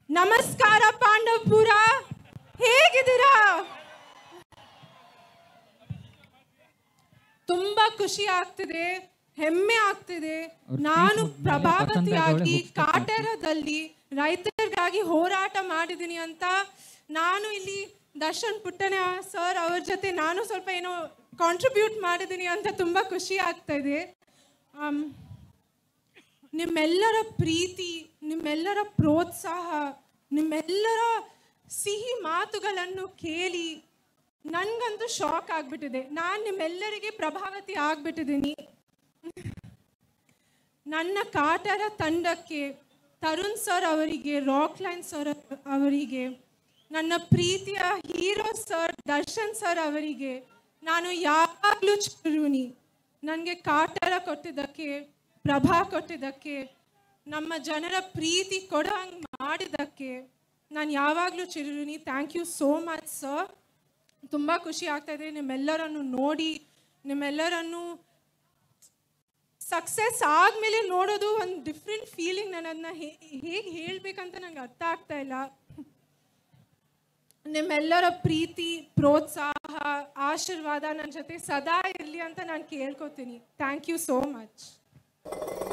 ನಮಸ್ಕಾರ ಪಾಂಡವಪುರ ಹೇಗಿದ್ದೀರಾ ತುಂಬಾ ಖುಷಿ ಆಗ್ತಿದೆ ಹೆಮ್ಮೆ ಆಗ್ತಿದೆ ಅವ್ರು ನಾನು Facebook ಮೇಲೆ ಪ್ರಭಾವತಿಯಾಗಿ ವಸಂತ ಗೌಡ ಹೋಗ್ತಾ ಕಾಟೇರದಲ್ಲಿ ರೈತರಿಗಾಗಿ ಹೋರಾಟ ಮಾಡಿದ್ದೀನಿ ಅಂತ ನಾನು ಇಲ್ಲಿ ದರ್ಶನ್ ಪುಟ್ಟನ ಸರ್ ಅವ್ರ ಜೊತೆ ನಾನು ಸ್ವಲ್ಪ ಏನೋ ಕಾಂಟ್ರಿಬ್ಯೂಟ್ ಮಾಡಿದ್ದೀನಿ ಅಂತ ತುಂಬಾ ಖುಷಿ ಆಗ್ತಾ ಇದೆ ಆಮ್, ನಿಮ್ಮೆಲ್ಲರ ಪ್ರೀತಿ ನಿಮ್ಮೆಲ್ಲರ ಪ್ರೋತ್ಸಾಹ ನಿಮ್ಮೆಲ್ಲರ ಸಿಹಿ ಮಾತುಗಳನ್ನು ಕೇಳಿ ನನ್ಗಂತೂ ಶಾಕ್ ಆಗ್ಬಿಟ್ಟಿದೆ ನಾನು ನಿಮ್ಮೆಲ್ಲರಿಗೆ ಪ್ರಭಾವತಿ ಆಗ್ಬಿಟ್ಟಿದ್ದೀನಿ ನನ್ನ ಕಾಟರ ತಂಡಕ್ಕೆ ತರುಣ್ ಸರ್ ಅವರಿಗೆ ರಾಕ್ಲೈನ್ ಸರ್ ಅವರಿಗೆ ನನ್ನ ಪ್ರೀತಿಯ ಹೀರೋ ಸರ್ ದರ್ಶನ್ ಸರ್ ಅವರಿಗೆ ನಾನು ಯಾವಾಗಲೂ ಚಿರುಣಿ ನನಗೆ ಕಾಟರ ಕೊಟ್ಟಿದ್ದಕ್ಕೆ ಪ್ರಭಾ ಕೊಟ್ಟಿದ್ದಕ್ಕೆ ನಮ್ಮ ಜನರ ಪ್ರೀತಿ ಕೊಡೋ ಹಂಗೆ ಮಾಡಿದ್ದಕ್ಕೆ ನಾನು ಯಾವಾಗಲೂ ಚಿರುಣಿ thank you so much sir ತುಂಬ ಖುಷಿ ಆಗ್ತಾ ಇದೆ ನಿಮ್ಮೆಲ್ಲರನ್ನು ನೋಡಿ ನಿಮ್ಮೆಲ್ಲರನ್ನು ಸಕ್ಸಸ್ ಆದಮೇಲೆ ನೋಡೋದು ಒಂದು ಡಿಫ್ರೆಂಟ್ ಫೀಲಿಂಗ್ ನಾನು ಅದನ್ನ ಹೇಗೆ ಹೇಳಬೇಕಂತ ನಂಗೆ ಅರ್ಥ ಆಗ್ತಾ ಇಲ್ಲ ನಿಮ್ಮೆಲ್ಲರ ಪ್ರೀತಿ ಪ್ರೋತ್ಸಾಹ ಆಶೀರ್ವಾದ ನನ್ನ ಜೊತೆ ಸದಾ ಇರಲಿ ಅಂತ ನಾನು ಕೇಳ್ಕೊತೀನಿ ಥ್ಯಾಂಕ್ ಯು ಸೋ ಮಚ್